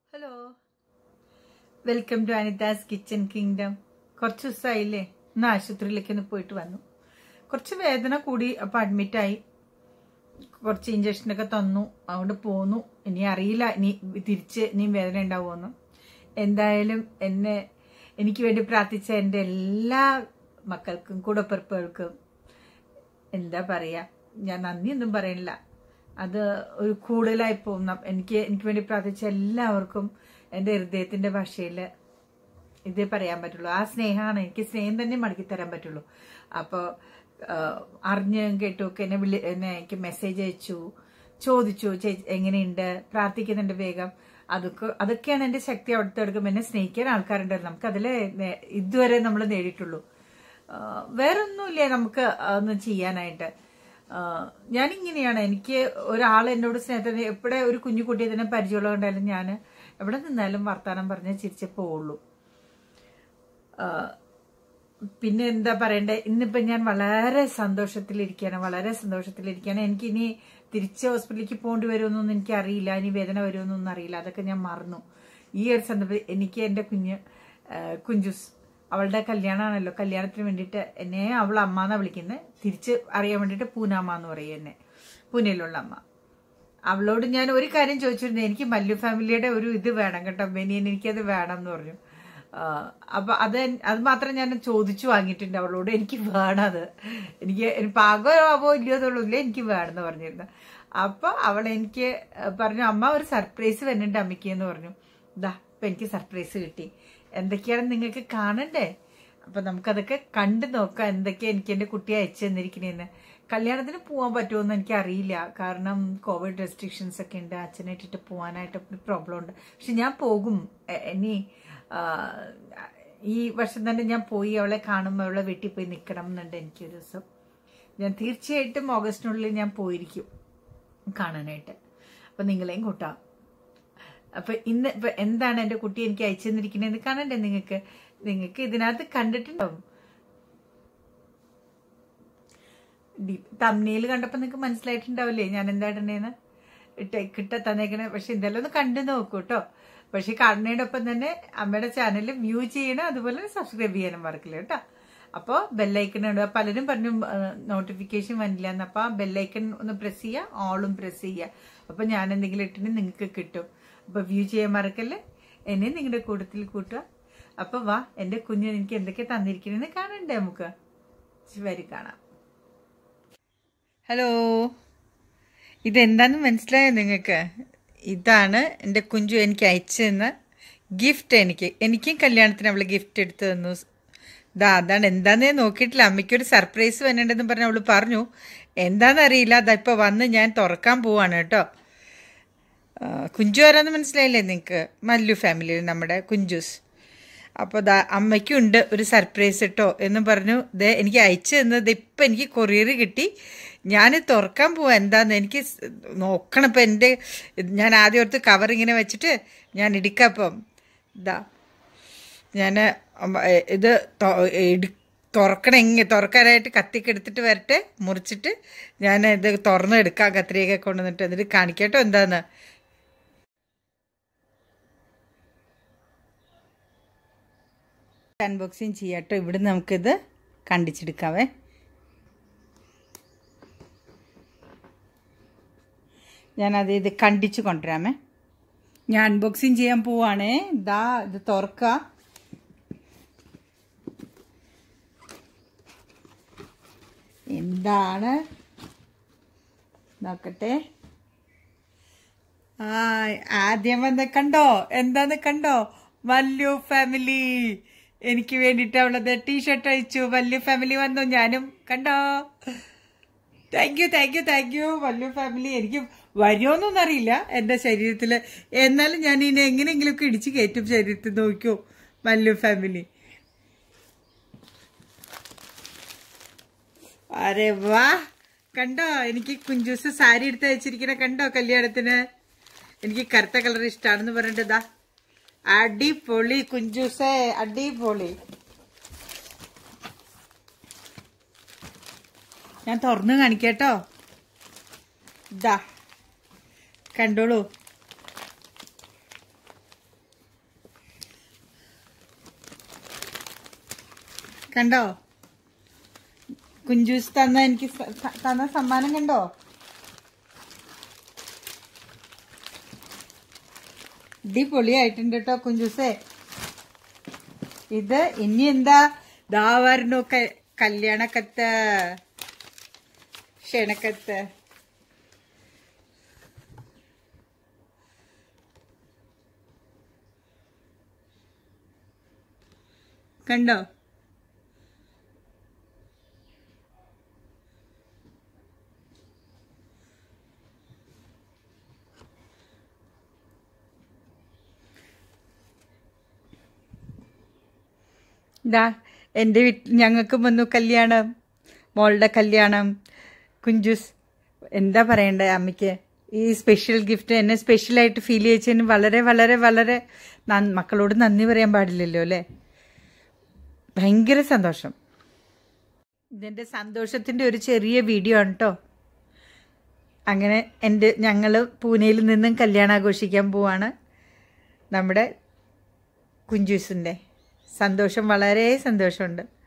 hello welcome to Anita's kitchen kingdom കുറച്ച് ദിവസമായില്ലേ ഇന്ന് ആശുപത്രിയിലേക്ക് ഒന്ന് പോയിട്ട് വന്നു കുറച്ച് വേദന കൂടി അപ്പൊ അഡ്മിറ്റായി കുറച്ച് ഇഞ്ചക്ഷനൊക്കെ തന്നു അതുകൊണ്ട് പോന്നു ഇനി അറിയില്ല ഇനി തിരിച്ച് ഇനി വേദന ഉണ്ടാവുമെന്ന് എന്തായാലും എന്നെ എനിക്ക് വേണ്ടി പ്രാർത്ഥിച്ച എൻ്റെ എല്ലാ മക്കൾക്കും കൂടപ്പിറപ്പുകൾക്കും എന്താ പറയാ ഞാൻ നന്ദിയൊന്നും പറയണില്ല അത് ഒരു കൂടുതലായി പോകുന്ന എനിക്ക് എനിക്ക് വേണ്ടി പ്രാർത്ഥിച്ച എല്ലാവർക്കും എൻ്റെ ഹൃദയത്തിന്റെ ഭാഷയിൽ ഇതേ പറയാൻ പറ്റുള്ളൂ ആ സ്നേഹമാണ് എനിക്ക് സ്നേഹം തന്നെ മടക്കി തരാൻ പറ്റുള്ളൂ അപ്പോൾ അറിഞ്ഞും കേട്ടും ഒക്കെ എന്നെ വിളി എന്നെ എനിക്ക് മെസ്സേജ് അയച്ചു ചോദിച്ചു ചേച്ചി എങ്ങനെയുണ്ട് പ്രാർത്ഥിക്കുന്നുണ്ട് വേഗം അതൊക്കെ അതൊക്കെയാണ് എൻ്റെ ശക്തി അവിടുത്തെ എടുക്കും എന്നെ സ്നേഹിക്കാൻ ആൾക്കാരുണ്ട് നമുക്ക് അതിൽ ഇതുവരെ നമ്മൾ നേടിയിട്ടുള്ളൂ വേറൊന്നുമില്ല നമുക്ക് ഒന്നും ചെയ്യാനായിട്ട് ഞാനിങ്ങനെയാണ് എനിക്ക് ഒരാൾ എന്നോട് സ്നേഹത്തിന് എവിടെ ഒരു കുഞ്ഞു കുട്ടിയെ തന്നെ പരിചയമുള്ളതുകൊണ്ടായാലും ഞാൻ എവിടെ നിന്നാലും വർത്താനം പറഞ്ഞ് ചിരിച്ചേ പോവുള്ളൂ പിന്നെ എന്താ പറയണ്ടേ ഇന്നിപ്പം ഞാൻ വളരെ സന്തോഷത്തിലിരിക്കുകയാണ് വളരെ സന്തോഷത്തിലിരിക്കുകയാണ് എനിക്കിനി തിരിച്ച് ഹോസ്പിറ്റലിലേക്ക് പോകേണ്ടി വരുമെന്നൊന്നും എനിക്ക് അറിയില്ല ഇനി വേദന വരുമെന്നൊന്നും അറിയില്ല അതൊക്കെ ഞാൻ മറന്നു ഈ ഒരു സന്ദർഭത്തിൽ എനിക്ക് എൻ്റെ കുഞ്ഞ് കുഞ്ചുസ് അവളുടെ കല്യാണമാണല്ലോ കല്യാണത്തിന് വേണ്ടിയിട്ട് എന്നെ അവൾ അമ്മ എന്നാ വിളിക്കുന്നത് തിരിച്ച് അറിയാൻ വേണ്ടിയിട്ട് പൂനാമ്മ എന്ന് പറയും എന്നെ പൂനെയിലുള്ള അമ്മ അവളോട് ഞാൻ ഒരു കാര്യം ചോദിച്ചിരുന്നു എനിക്ക് മല്ലു ഫാമിലിയുടെ ഒരു ഇത് വേണം കേട്ടോ ബനിയൻ എനിക്കത് വേണം എന്ന് പറഞ്ഞു അപ്പൊ അത് അത് മാത്രം ഞാൻ ചോദിച്ചു വാങ്ങിയിട്ടുണ്ട് അവളോട് എനിക്ക് വേണം അത് എനിക്ക് പാകമാവോ ഇല്ലയോ എന്നുള്ളൂല്ല എനിക്ക് വേണമെന്ന് പറഞ്ഞിരുന്നു അപ്പൊ അവൾ എനിക്ക് പറഞ്ഞു അമ്മ ഒരു സർപ്രൈസ് വരുന്നുണ്ട് അമ്മയ്ക്ക് എന്ന് പറഞ്ഞു ഇതാ ഇപ്പൊ എനിക്ക് സർപ്രൈസ് കിട്ടി എന്തൊക്കെയാണ് നിങ്ങൾക്ക് കാണണ്ടേ അപ്പൊ നമുക്കതൊക്കെ കണ്ടു നോക്കാം എന്തൊക്കെയാ എനിക്ക് എന്റെ കുട്ടി അയച്ചു തന്നിരിക്കണേന്ന് കല്യാണത്തിന് പോകാൻ പറ്റുമെന്ന് എനിക്ക് അറിയില്ല കാരണം കോവിഡ് റെസ്ട്രിക്ഷൻസ് ഒക്കെ ഉണ്ട് അച്ഛനെ ഇട്ടിട്ട് പോകാനായിട്ട് ഒരു പ്രോബ്ലം ഉണ്ട് പക്ഷെ ഞാൻ പോകും ഇനി ഈ വർഷം തന്നെ ഞാൻ പോയി അവളെ കാണുമ്പോൾ അവളെ വീട്ടിൽ പോയി നിൽക്കണം എന്നുണ്ട് എനിക്കൊരു ദിവസം ഞാൻ തീർച്ചയായിട്ടും ഓഗസ്റ്റിനുള്ളിൽ ഞാൻ പോയിരിക്കും കാണാനായിട്ട് അപ്പൊ നിങ്ങളെയും കൂട്ടാം അപ്പൊ ഇന്ന് ഇപ്പൊ എന്താണ് എന്റെ കുട്ടി എനിക്ക് അയച്ചു തന്നിരിക്കുന്നതെന്ന് കാണണ്ടേ നിങ്ങൾക്ക് നിങ്ങൾക്ക് ഇതിനകത്ത് കണ്ടിട്ടുണ്ടാവും തമ്മിയിൽ കണ്ടപ്പോ നിങ്ങൾക്ക് മനസ്സിലായിട്ടുണ്ടാവില്ലേ ഞാൻ എന്താ ഇടണേന്ന് കിട്ട തന്നേക്കണേ പക്ഷെ ഇതെല്ലാം ഒന്ന് കണ്ടു നോക്കൂ കേട്ടോ പക്ഷെ കാണുന്നതിനൊപ്പം തന്നെ അമ്മയുടെ ചാനൽ വ്യൂ ചെയ്യണം അതുപോലെ സബ്സ്ക്രൈബ് ചെയ്യാനും മറക്കില്ല കേട്ടോ അപ്പോൾ ബെല്ലൈക്കൺ ഉണ്ട് പലരും പറഞ്ഞു നോട്ടിഫിക്കേഷൻ വന്നില്ല എന്ന് അപ്പോൾ ആ ബെല്ലൈക്കൺ ഒന്ന് പ്രസ് ചെയ്യുക ഓളും പ്രസ് ചെയ്യുക അപ്പോൾ ഞാൻ എന്തെങ്കിലും ഇട്ടിട്ട് നിങ്ങൾക്ക് കിട്ടും അപ്പോൾ വ്യൂ ചെയ്യാൻ മറക്കല്ലേ എന്നെ നിങ്ങളുടെ കൂട്ടത്തിൽ കൂട്ടുക അപ്പോൾ വാ എൻ്റെ കുഞ്ഞ് എനിക്ക് എന്തൊക്കെ തന്നിരിക്കണെന്ന് കാണണ്ടേ നമുക്ക് വരി കാണാം ഹലോ ഇതെന്താന്ന് മനസ്സിലായോ നിങ്ങൾക്ക് ഇതാണ് എൻ്റെ കുഞ്ചു എനിക്ക് അയച്ചു തന്ന ഗിഫ്റ്റ് എനിക്ക് എനിക്കും കല്യാണത്തിന് അവൾ ഗിഫ്റ്റ് എടുത്തു തന്നു ഇതാ അതാണ് എന്താന്ന് നോക്കിയിട്ടില്ല അമ്മയ്ക്കൊരു സർപ്രൈസ് വരേണ്ടതെന്ന് പറഞ്ഞ് അവൾ പറഞ്ഞു എന്താണെന്നറിയില്ല അതാ ഇപ്പോൾ വന്ന് ഞാൻ തുറക്കാൻ പോവാണ് കേട്ടോ കുഞ്ചു ആരാന്ന് മനസ്സിലായില്ലേ നിങ്ങൾക്ക് മല്ലു ഫാമിലിയിൽ നമ്മുടെ കുഞ്ചൂസ് അപ്പോൾ ദാ അമ്മയ്ക്കുണ്ട് ഒരു സർപ്രൈസ് കേട്ടോ എന്ന് പറഞ്ഞു ദേ എനിക്ക് അയച്ചു തന്നത് ഇപ്പം എനിക്ക് കൊറിയർ കിട്ടി ഞാൻ തുറക്കാൻ പോവാ എന്താന്ന് എനിക്ക് നോക്കണം ഇപ്പം എൻ്റെ ഞാൻ ആദ്യം ഓർത്ത് കവർ ഇങ്ങനെ വെച്ചിട്ട് ഞാൻ ഇടിക്കപ്പം ഇതാ ഞാൻ ഇത് തുറക്കണം ഇങ്ങനെ തുറക്കാനായിട്ട് കത്തിക്ക് എടുത്തിട്ട് വരട്ടെ മുറിച്ചിട്ട് ഞാൻ ഇത് തുറന്നെടുക്കാം കത്രിയൊക്കെ കൊണ്ടുവന്നിട്ട് എന്നിട്ട് കാണിക്കട്ടോ എന്താന്ന് അൺബോക്സിങ് ചെയ്യാട്ടോ ഇവിടെ നമുക്കിത് കണ്ടിച്ചെടുക്കാവേ ഞാനത് ഇത് കണ്ടിച്ച് കൊണ്ടുവരാമേ ഞാൻ അൺബോക്സിങ് ചെയ്യാൻ പോവാണേ ഇതാ ഇത് തുറക്ക എന്താണ് നോക്കട്ടെ ആ ആദ്യം വന്ന് കണ്ടോ എന്താന്ന് കണ്ടോ വല്യു ഫാമിലി എനിക്ക് വേണ്ടിയിട്ട് അവളത് ടീഷർട്ട് അയച്ചു വല്യു ഫാമിലി വന്നു ഞാനും കണ്ടോ thank you thank you thank you വല്യു ഫാമിലി എനിക്ക് വരുമോന്നൊന്നും അറിയില്ല എൻ്റെ ശരീരത്തിൽ എന്നാലും ഞാൻ ഇനി എങ്ങനെയെങ്കിലുമൊക്കെ ഇടിച്ച് കയറ്റും ശരീരത്തിൽ നോക്കൂ വല്യു ഫാമിലി അരെ വാ കണ്ടോ എനിക്ക് കുഞ്ചൂസ് സാരി എടുത്ത് അയച്ചിരിക്കണ കണ്ടോ കല്യാണത്തിന് എനിക്ക് കറുത്ത കളർ ഇഷ്ടമാണെന്ന് പറഞ്ഞിട്ട് അടിപൊളി കുഞ്ചൂസേ അടിപൊളി ഞാൻ തുറന്നു കാണിക്കട്ടോ ഇതാ കണ്ടോളൂ കണ്ടോ കുഞ്ചൂസ് തന്ന എനിക്ക് സ- ത- തന്ന സമ്മാനം കണ്ടോ അടിപൊളിയായിട്ടുണ്ട് കേട്ടോ കുഞ്ചൂസേ ഇത് ഇനി എന്താ ദാ വരണു ക- കല്യാണക്കത്ത് ക്ഷണക്കത്ത് കണ്ടോ ദാ എൻ്റെ വീട്ടിൽ ഞങ്ങൾക്കും വന്നു കല്യാണം മോളുടെ കല്യാണം കുഞ്ചുസ് എന്താ പറയണ്ടേ അമ്മയ്ക്ക് ഈ സ്പെഷ്യൽ ഗിഫ്റ്റ് എന്നെ സ്പെഷ്യലായിട്ട് ഫീൽ ചെയ്തതിന് വളരെ വളരെ വളരെ നന്ദി- മക്കളോട് നന്ദി പറയാൻ പാടില്ലല്ലോ അല്ലേ ഭയങ്കര സന്തോഷം ഇതെൻ്റെ സന്തോഷത്തിൻ്റെ ഒരു ചെറിയ വീഡിയോ ആണ് കേട്ടോ അങ്ങനെ എൻ്റെ ഞങ്ങൾ പൂനെയിൽ നിന്നും കല്യാണം ആഘോഷിക്കാൻ പോവാണ് നമ്മുടെ കുഞ്ചൂസിൻ്റെ സന്തോഷം വളരെ സന്തോഷമുണ്ട്